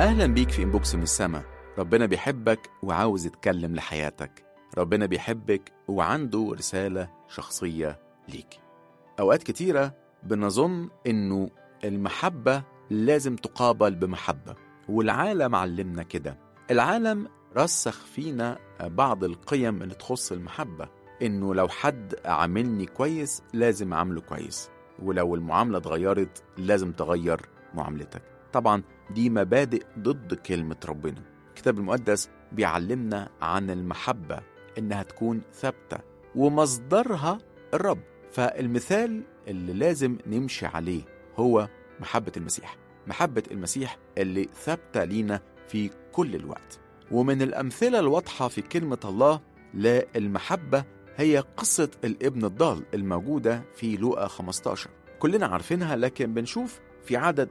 أهلا بيك في إنبوكس من السما ربنا بيحبك وعاوز يتكلم لحياتك ربنا بيحبك وعنده رسالة شخصية ليك أوقات كتيرة بنظن إنه المحبة لازم تقابل بمحبة والعالم علمنا كده العالم رسخ فينا بعض القيم اللي تخص المحبة إنه لو حد عاملني كويس لازم أعامله كويس ولو المعاملة اتغيرت لازم تغير معاملتك طبعا دي مبادئ ضد كلمة ربنا الكتاب المقدس بيعلمنا عن المحبة إنها تكون ثابتة ومصدرها الرب فالمثال اللي لازم نمشي عليه هو محبة المسيح محبة المسيح اللي ثابتة لينا في كل الوقت ومن الأمثلة الواضحة في كلمة الله للمحبة هي قصة الابن الضال الموجودة في لوقا 15 كلنا عارفينها لكن بنشوف في عدد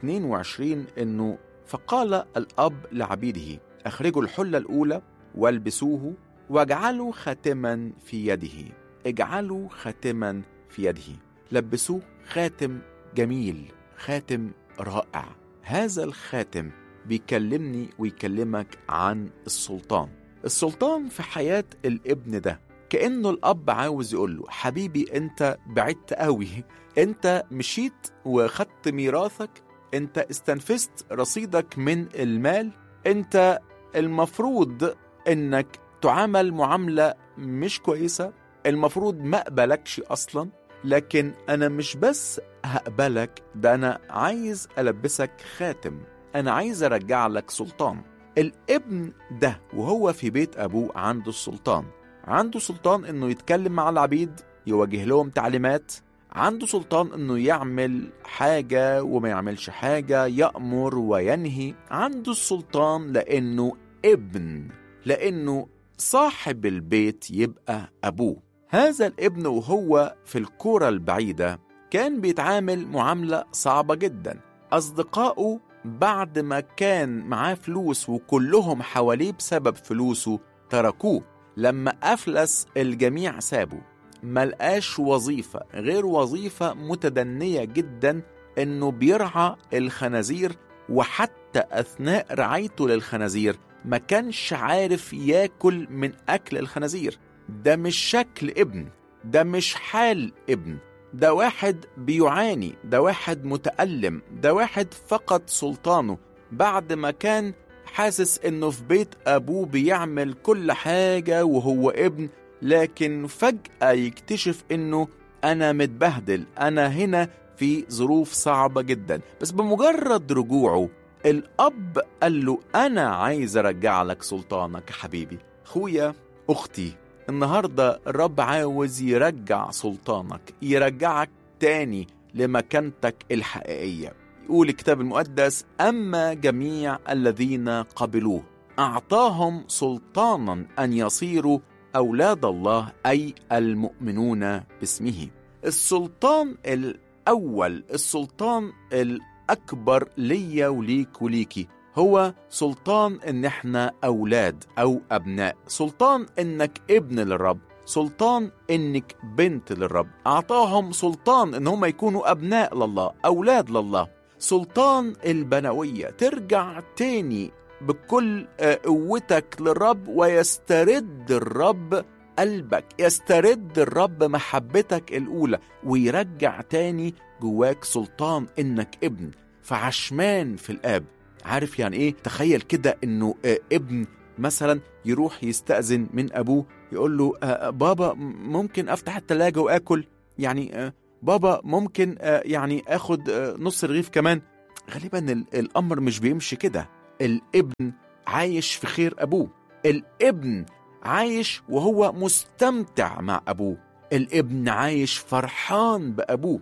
22 انه فقال الاب لعبيده اخرجوا الحله الاولى والبسوه واجعلوا خاتما في يده اجعلوا خاتما في يده لبسوه خاتم جميل خاتم رائع هذا الخاتم بيكلمني ويكلمك عن السلطان السلطان في حياة الابن ده كأنه الأب عاوز يقول له حبيبي أنت بعدت قوي أنت مشيت وخدت ميراثك أنت استنفذت رصيدك من المال أنت المفروض أنك تعامل معاملة مش كويسة المفروض ما أقبلكش أصلا لكن أنا مش بس هقبلك ده أنا عايز ألبسك خاتم أنا عايز أرجع لك سلطان الابن ده وهو في بيت أبوه عنده السلطان عنده سلطان انه يتكلم مع العبيد يوجه لهم تعليمات عنده سلطان انه يعمل حاجة وما يعملش حاجة يأمر وينهي عنده السلطان لانه ابن لانه صاحب البيت يبقى ابوه هذا الابن وهو في الكورة البعيدة كان بيتعامل معاملة صعبة جدا أصدقائه بعد ما كان معاه فلوس وكلهم حواليه بسبب فلوسه تركوه لما أفلس الجميع سابه ملقاش وظيفة غير وظيفة متدنية جدا إنه بيرعى الخنازير وحتى أثناء رعايته للخنازير ما كانش عارف ياكل من أكل الخنازير ده مش شكل ابن ده مش حال ابن ده واحد بيعاني ده واحد متألم ده واحد فقد سلطانه بعد ما كان حاسس انه في بيت ابوه بيعمل كل حاجة وهو ابن لكن فجأة يكتشف انه انا متبهدل انا هنا في ظروف صعبة جدا بس بمجرد رجوعه الاب قال له انا عايز ارجع لك سلطانك يا حبيبي خويا اختي النهاردة الرب عاوز يرجع سلطانك يرجعك تاني لمكانتك الحقيقية يقول الكتاب المقدس أما جميع الذين قبلوه أعطاهم سلطانا أن يصيروا أولاد الله أي المؤمنون باسمه السلطان الأول السلطان الأكبر ليا وليك وليكي هو سلطان ان احنا اولاد او ابناء سلطان انك ابن للرب سلطان انك بنت للرب اعطاهم سلطان ان هم يكونوا ابناء لله اولاد لله سلطان البنويه ترجع تاني بكل قوتك للرب ويسترد الرب قلبك يسترد الرب محبتك الاولى ويرجع تاني جواك سلطان انك ابن فعشمان في الاب عارف يعني ايه تخيل كده انه ابن مثلا يروح يستأذن من ابوه يقول له بابا ممكن افتح التلاجة واكل يعني بابا ممكن يعني اخد نص رغيف كمان غالبا الامر مش بيمشي كده الابن عايش في خير ابوه الابن عايش وهو مستمتع مع ابوه الابن عايش فرحان بابوه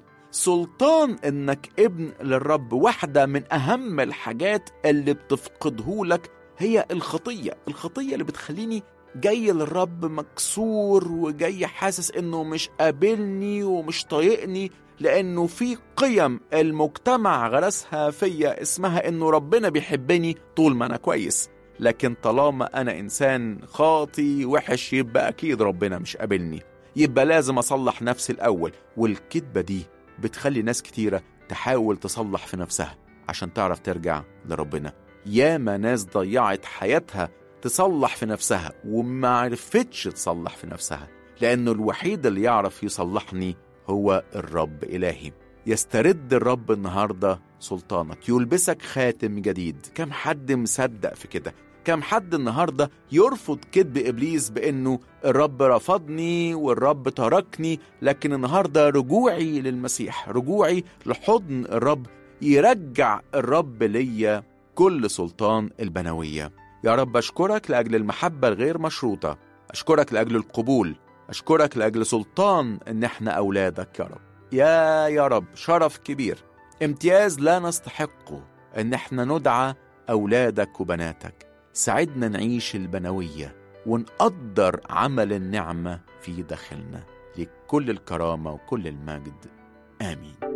سلطان انك ابن للرب واحده من اهم الحاجات اللي بتفقده لك هي الخطيه الخطيه اللي بتخليني جاي للرب مكسور وجاي حاسس انه مش قابلني ومش طايقني لانه في قيم المجتمع غرسها فيا اسمها انه ربنا بيحبني طول ما انا كويس لكن طالما انا انسان خاطي وحش يبقى اكيد ربنا مش قابلني يبقى لازم اصلح نفسي الاول والكذبه دي بتخلي ناس كتيره تحاول تصلح في نفسها عشان تعرف ترجع لربنا ياما ناس ضيعت حياتها تصلح في نفسها وما عرفتش تصلح في نفسها لأنه الوحيد اللي يعرف يصلحني هو الرب إلهي يسترد الرب النهاردة سلطانك يلبسك خاتم جديد كم حد مصدق في كده كم حد النهاردة يرفض كذب إبليس بأنه الرب رفضني والرب تركني لكن النهاردة رجوعي للمسيح رجوعي لحضن الرب يرجع الرب ليا كل سلطان البنوية يا رب أشكرك لأجل المحبة الغير مشروطة أشكرك لأجل القبول أشكرك لأجل سلطان إن إحنا أولادك يا رب يا يا رب شرف كبير امتياز لا نستحقه إن إحنا ندعى أولادك وبناتك ساعدنا نعيش البنوية ونقدر عمل النعمة في داخلنا لكل الكرامة وكل المجد آمين